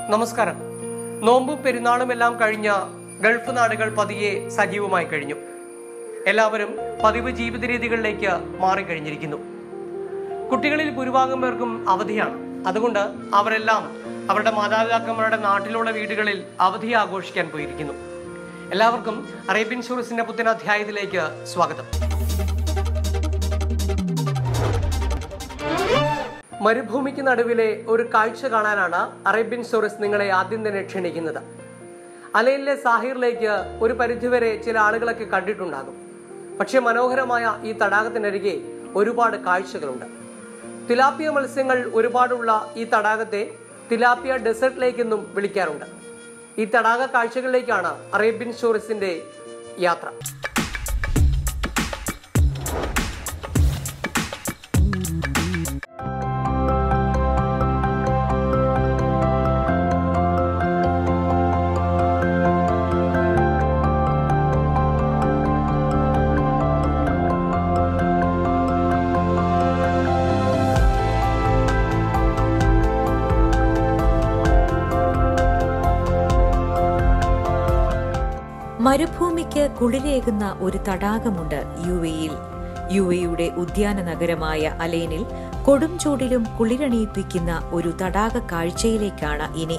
നമസ്കാരം നോമ്പും പെരുന്നാളും എല്ലാം കഴിഞ്ഞ ഗൾഫ് നാടുകൾ പതിയെ സജീവമായി കഴിഞ്ഞു എല്ലാവരും പതിവ് ജീവിത രീതികളിലേക്ക് മാറിക്കഴിഞ്ഞിരിക്കുന്നു കുട്ടികളിൽ ഭൂരിഭാഗം പേർക്കും അവധിയാണ് അതുകൊണ്ട് അവരെല്ലാം അവരുടെ മാതാപിതാക്കന്മാരുടെ നാട്ടിലുള്ള വീടുകളിൽ അവധി ആഘോഷിക്കാൻ പോയിരിക്കുന്നു എല്ലാവർക്കും അറേബ്യൻ ടൂറിസ്റ്റിന്റെ പുത്തൻ അധ്യായത്തിലേക്ക് സ്വാഗതം മരുഭൂമിക്ക് നടുവിലെ ഒരു കാഴ്ച കാണാനാണ് അറേബ്യൻ ടൂറിസ്റ്റ് നിങ്ങളെ ആദ്യം തന്നെ ക്ഷണിക്കുന്നത് അലയിലെ സാഹിറിലേക്ക് ഒരു പരിധിവരെ ചില ആളുകളൊക്കെ കണ്ടിട്ടുണ്ടാകും പക്ഷെ മനോഹരമായ ഈ തടാകത്തിനരികെ ഒരുപാട് കാഴ്ചകളുണ്ട് തിലാപ്പിയ മത്സ്യങ്ങൾ ഒരുപാടുള്ള ഈ തടാകത്തെ തിലാപ്പിയ ഡെസേർട്ട് എന്നും വിളിക്കാറുണ്ട് ഈ തടാക കാഴ്ചകളിലേക്കാണ് അറേബ്യൻ ടൂറിസ്റ്റിന്റെ യാത്ര മരുഭൂമിക്ക് കുളിരേകുന്ന ഒരു തടാകമുണ്ട് യു എയിൽ യു എയുടെ ഉദ്യാന നഗരമായ അലേനിൽ കൊടും ചൂടിലും കുളിരണിയിപ്പിക്കുന്ന ഒരു തടാക കാഴ്ചയിലേക്കാണ് ഇനി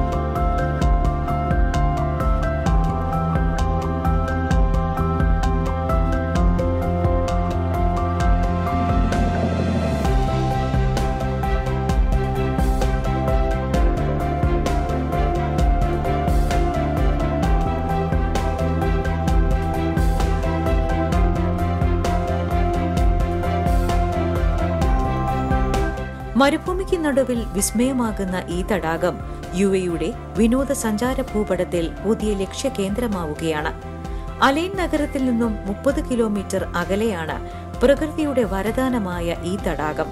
മരുഭൂമിക്ക് നടുവിൽ വിസ്മയമാകുന്ന ഈ തടാകം യു എയുടെ വിനോദസഞ്ചാര ഭൂപടത്തിൽ പുതിയ ലക്ഷ്യകേന്ദ്രമാവുകയാണ് അലൈൻ നഗരത്തിൽ നിന്നും മുപ്പത് കിലോമീറ്റർ അകലെയാണ് പ്രകൃതിയുടെ വരദാനമായ ഈ തടാകം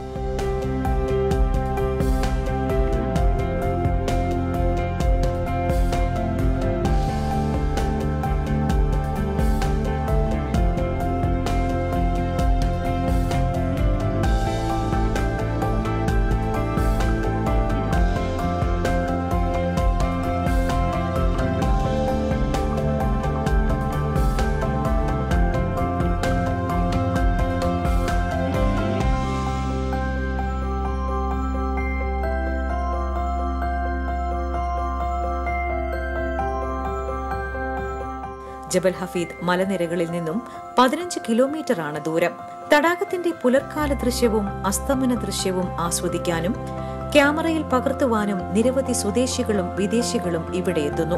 ജബൽ ഹഫീദ് മലനിരകളിൽ നിന്നും പതിനഞ്ച് കിലോമീറ്ററാണ് ദൂരം തടാകത്തിന്റെ പുലർക്കാല ദൃശ്യവും അസ്തമന ദൃശ്യവും ആസ്വദിക്കാനും ക്യാമറയിൽ പകർത്തുവാനും നിരവധി സ്വദേശികളും വിദേശികളും ഇവിടെ എത്തുന്നു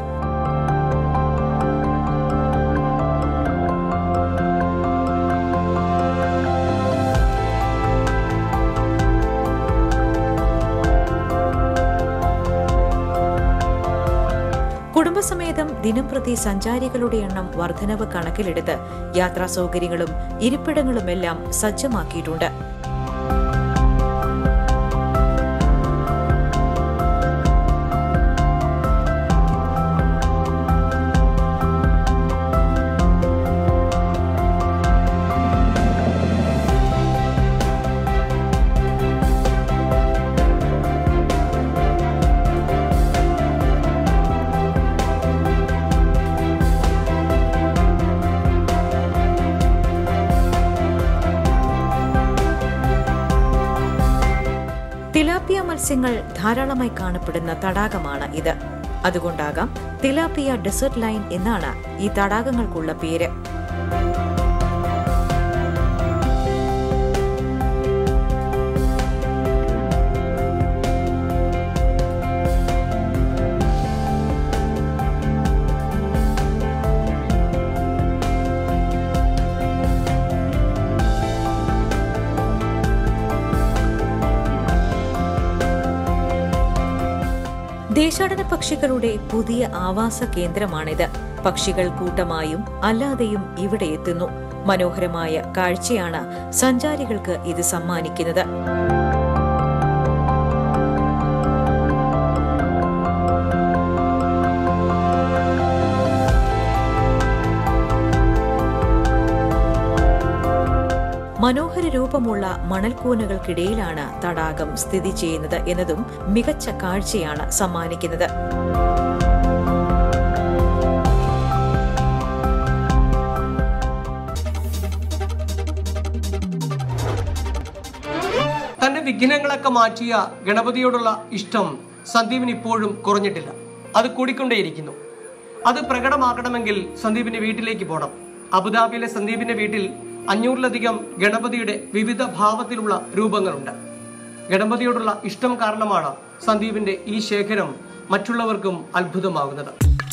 കുടുംബസമേതം ദിനംപ്രതി സഞ്ചാരികളുടെ എണ്ണം വർധനവ് കണക്കിലെടുത്ത് യാത്രാ സൗകര്യങ്ങളും ഇരിപ്പിടങ്ങളുമെല്ലാം സജ്ജമാക്കിയിട്ടുണ്ട് തിലാപ്പിയ മത്സ്യങ്ങൾ ധാരാളമായി കാണപ്പെടുന്ന തടാകമാണ് ഇത് അതുകൊണ്ടാകാം തിലാപ്പിയ ഡെസേർട്ട് ലൈൻ എന്നാണ് ഈ തടാകങ്ങൾക്കുള്ള പേര് ദേശാടന പക്ഷികളുടെ പുതിയ ആവാസ കേന്ദ്രമാണിത് പക്ഷികൾ കൂട്ടമായും അല്ലാതെയും ഇവിടെ എത്തുന്നു മനോഹരമായ കാഴ്ചയാണ് സഞ്ചാരികൾക്ക് ഇത് സമ്മാനിക്കുന്നത് മനോഹര രൂപമുള്ള മണൽക്കൂനകൾക്കിടയിലാണ് തടാകം സ്ഥിതി ചെയ്യുന്നത് എന്നതും മികച്ച കാഴ്ചയാണ് സമ്മാനിക്കുന്നത് തന്റെ വിഘ്നങ്ങളൊക്കെ മാറ്റിയ ഗണപതിയോടുള്ള ഇഷ്ടം സന്ദീപിന് ഇപ്പോഴും കുറഞ്ഞിട്ടില്ല അത് കൂടിക്കൊണ്ടേയിരിക്കുന്നു അത് പ്രകടമാക്കണമെങ്കിൽ സന്ദീപിന്റെ വീട്ടിലേക്ക് പോകണം അബുദാബിയിലെ സന്ദീപിന്റെ വീട്ടിൽ അഞ്ഞൂറിലധികം ഗണപതിയുടെ വിവിധ ഭാവത്തിലുള്ള രൂപങ്ങളുണ്ട് ഗണപതിയോടുള്ള ഇഷ്ടം കാരണമാണ് സന്ദീപിന്റെ ഈ ശേഖരം മറ്റുള്ളവർക്കും അത്ഭുതമാകുന്നത്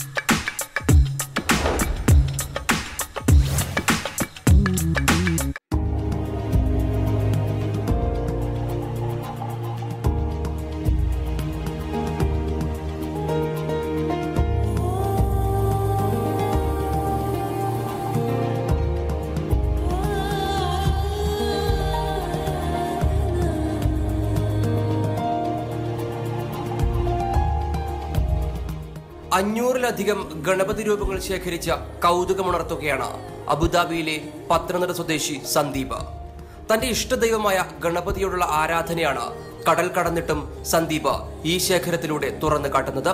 അഞ്ഞൂറിലധികം ഗണപതി രൂപങ്ങൾ ശേഖരിച്ച കൗതുകമുണർത്തുകയാണ് അബുദാബിയിലെ പത്തനംതിട്ട സ്വദേശി സന്ദീപ് തന്റെ ഇഷ്ടദൈവമായ ഗണപതിയോടുള്ള ആരാധനയാണ് കടൽ കടന്നിട്ടും സന്ദീപ് ഈ ശേഖരത്തിലൂടെ തുറന്നു കാട്ടുന്നത്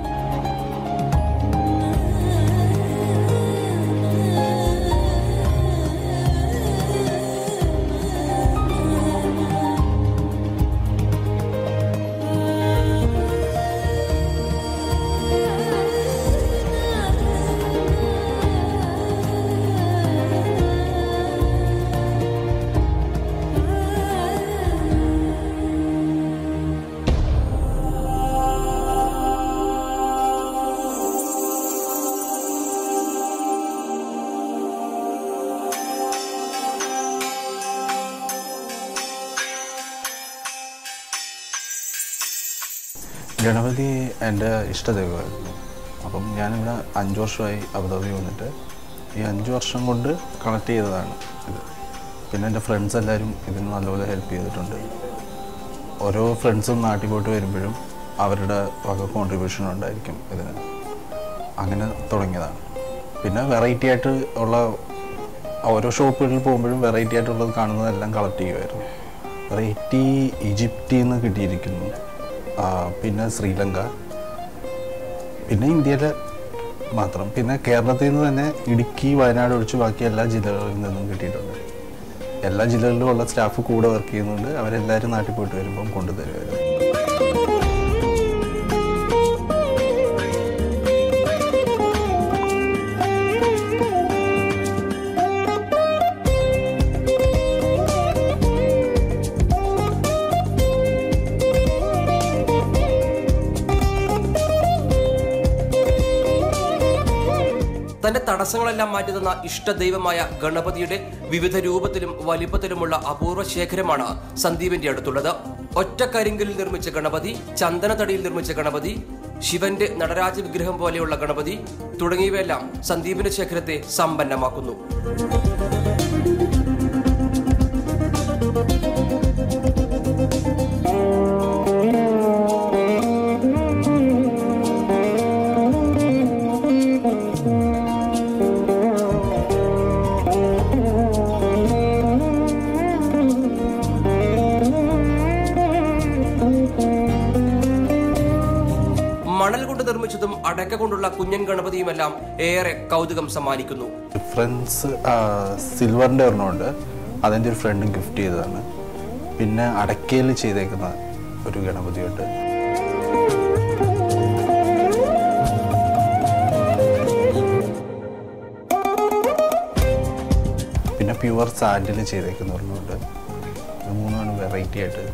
ഗണപതി എൻ്റെ ഇഷ്ടദൈവമായിരുന്നു അപ്പം ഞാനിവിടെ അഞ്ച് വർഷമായി അബുദാബി വന്നിട്ട് ഈ അഞ്ച് വർഷം കൊണ്ട് കളക്ട് ചെയ്തതാണ് ഇത് പിന്നെ എൻ്റെ ഫ്രണ്ട്സ് എല്ലാവരും ഇതിന് നല്ലപോലെ ഹെൽപ്പ് ചെയ്തിട്ടുണ്ട് ഓരോ ഫ്രണ്ട്സും നാട്ടിൽ പോയിട്ട് വരുമ്പോഴും അവരുടെ വക കോൺട്രിബ്യൂഷൻ ഉണ്ടായിരിക്കും ഇതിന് അങ്ങനെ തുടങ്ങിയതാണ് പിന്നെ വെറൈറ്റി ആയിട്ട് ഉള്ള ഓരോ ഷോപ്പുകളിൽ പോകുമ്പോഴും വെറൈറ്റി ആയിട്ടുള്ളത് കാണുന്നതെല്ലാം കളക്ട് ചെയ്യുമായിരുന്നു വെറൈറ്റി ഈജിപ്തിൽ നിന്ന് കിട്ടിയിരിക്കുന്നു ആ, പിന്നെ ശ്രീലങ്ക പിന്നെ ഇന്ത്യയിലെ മാത്രം പിന്നെ കേരളത്തിൽ നിന്ന് തന്നെ ഇടുക്കി വയനാട് ഒഴിച്ച് ബാക്കി എല്ലാ ജില്ലകളിൽ നിന്നും കിട്ടിയിട്ടുണ്ട് എല്ലാ ജില്ലകളിലും ഉള്ള സ്റ്റാഫ് കൂടെ വർക്ക് ചെയ്യുന്നുണ്ട് അവരെല്ലാവരും നാട്ടിൽ പോയിട്ട് വരുമ്പം കൊണ്ടുതരുമായിരുന്നു തന്റെ തടസ്സങ്ങളെല്ലാം മാറ്റിത്തന്ന ഇഷ്ടദൈവമായ ഗണപതിയുടെ വിവിധ രൂപത്തിലും വലിപ്പത്തിലുമുള്ള അപൂർവ ശേഖരമാണ് സന്ദീപിന്റെ അടുത്തുള്ളത് ഒറ്റ കരിങ്കലിൽ നിർമ്മിച്ച ഗണപതി ചന്ദനതടിയിൽ നിർമ്മിച്ച ഗണപതി ശിവന്റെ നടരാജ വിഗ്രഹം പോലെയുള്ള ഗണപതി തുടങ്ങിയവയെല്ലാം സന്ദീപിന്റെ ശേഖരത്തെ സമ്പന്നമാക്കുന്നു മണൽ കൊണ്ട് നിർമ്മിച്ചതും അടക്ക കൊണ്ടുള്ള കുഞ്ഞൻ ഗണപതിയുമെല്ലാം ഏറെ കൗതുകം സമ്മാനിക്കുന്നു ഡിഫറൻസ് സിൽവറിൻ്റെ ഒരെണ്ണമുണ്ട് അതെൻ്റെ ഒരു ഫ്രണ്ടും ഗിഫ്റ്റ് ചെയ്തതാണ് പിന്നെ അടക്കയിൽ ചെയ്തേക്കുന്ന ഒരു ഗണപതിയുണ്ട് പിന്നെ പ്യുവർ സാൻഡിൽ ചെയ്തേക്കുന്ന ഒരെണ്ണമുണ്ട് ഇത് മൂന്നാണ് വെറൈറ്റി ആയിട്ട്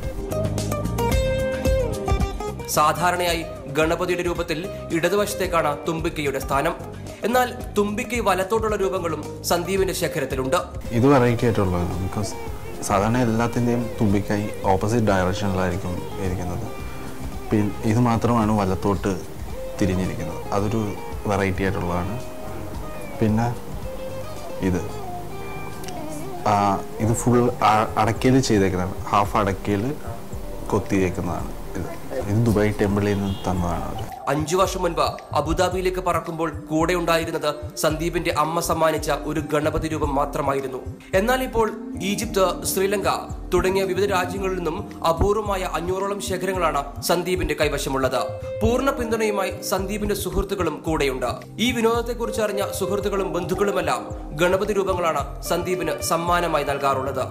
സാധാരണയായി ഗണപതിയുടെ രൂപത്തിൽ ഇടതുവശത്തേക്കാണ് തുമ്പിക്കൈയുടെ സ്ഥാനം എന്നാൽ തുമ്പിക്കൈ വലത്തോട്ടുള്ള രൂപങ്ങളും സന്ദീപിന്റെ ശേഖരത്തിലുണ്ട് ഇത് വെറൈറ്റി ആയിട്ടുള്ളതാണ് ബിക്കോസ് സാധാരണ എല്ലാത്തിൻ്റെയും തുമ്പിക്കായി ഓപ്പോസിറ്റ് ഡയറക്ഷനിലായിരിക്കും ഇരിക്കുന്നത് പിന്നെ ഇത് മാത്രമാണ് വലത്തോട്ട് തിരിഞ്ഞിരിക്കുന്നത് അതൊരു വെറൈറ്റി ആയിട്ടുള്ളതാണ് പിന്നെ ഇത് ആ, ഇത് ഫുൾ അടക്കയിൽ ചെയ്തേക്കുന്നതാണ് ഹാഫ് അടക്കയിൽ കൊത്തിയേക്കുന്നതാണ് ഇത് ഇത് ദുബായ് ടെമ്പിളിൽ നിന്ന് തന്നതാണ് അവർ അഞ്ചു വർഷം മുൻപ് അബുദാബിയിലേക്ക് പറക്കുമ്പോൾ കൂടെ ഉണ്ടായിരുന്നത് സന്ദീപിന്റെ അമ്മ സമ്മാനിച്ച ഒരു ഗണപതി രൂപം മാത്രമായിരുന്നു എന്നാൽ ഇപ്പോൾ ഈജിപ്ത് ശ്രീലങ്ക തുടങ്ങിയ വിവിധ രാജ്യങ്ങളിൽ നിന്നും അപൂർവമായ അഞ്ഞൂറോളം ശേഖരങ്ങളാണ് സന്ദീപിന്റെ കൈവശമുള്ളത് പൂർണ്ണ പിന്തുണയുമായി സന്ദീപിന്റെ സുഹൃത്തുക്കളും കൂടെയുണ്ട് ഈ വിനോദത്തെക്കുറിച്ച് അറിഞ്ഞ സുഹൃത്തുക്കളും ബന്ധുക്കളുമെല്ലാം ഗണപതി രൂപങ്ങളാണ് സന്ദീപിന് സമ്മാനമായി നൽകാറുള്ളത്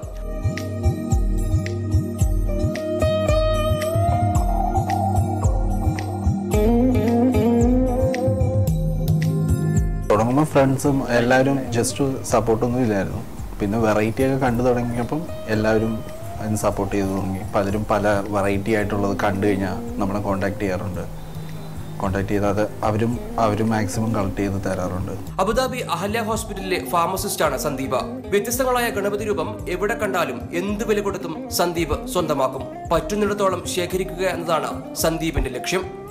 തുടങ്ങുമ്പോൾ ഫ്രണ്ട്സും എല്ലാവരും ജസ്റ്റ് സപ്പോർട്ടൊന്നും ഇല്ലായിരുന്നു പിന്നെ വെറൈറ്റി ഒക്കെ കണ്ടു തുടങ്ങിയപ്പം എല്ലാവരും അതിന് സപ്പോർട്ട് ചെയ്തു തുടങ്ങി പലരും പല വെറൈറ്റി ആയിട്ടുള്ളത് കണ്ടു കഴിഞ്ഞാൽ നമ്മളെ കോണ്ടാക്ട് ചെയ്യാറുണ്ട് കോണ്ടാക്ട് ചെയ്ത് അത് അവരും അവരും മാക്സിമം കളക്ട് ചെയ്ത് തരാറുണ്ട് അബുദാബി അഹല്യ ഹോസ്പിറ്റലിലെ ഫാർമസിസ്റ്റാണ് സന്ദീപ് വ്യത്യസ്തങ്ങളായ ഗണപതി രൂപം എവിടെ കണ്ടാലും എന്ത് വില കൊടുത്തും സന്ദീപ് സ്വന്തമാക്കും പറ്റുന്നിടത്തോളം ശേഖരിക്കുക എന്നതാണ് സന്ദീപിന്റെ ലക്ഷ്യം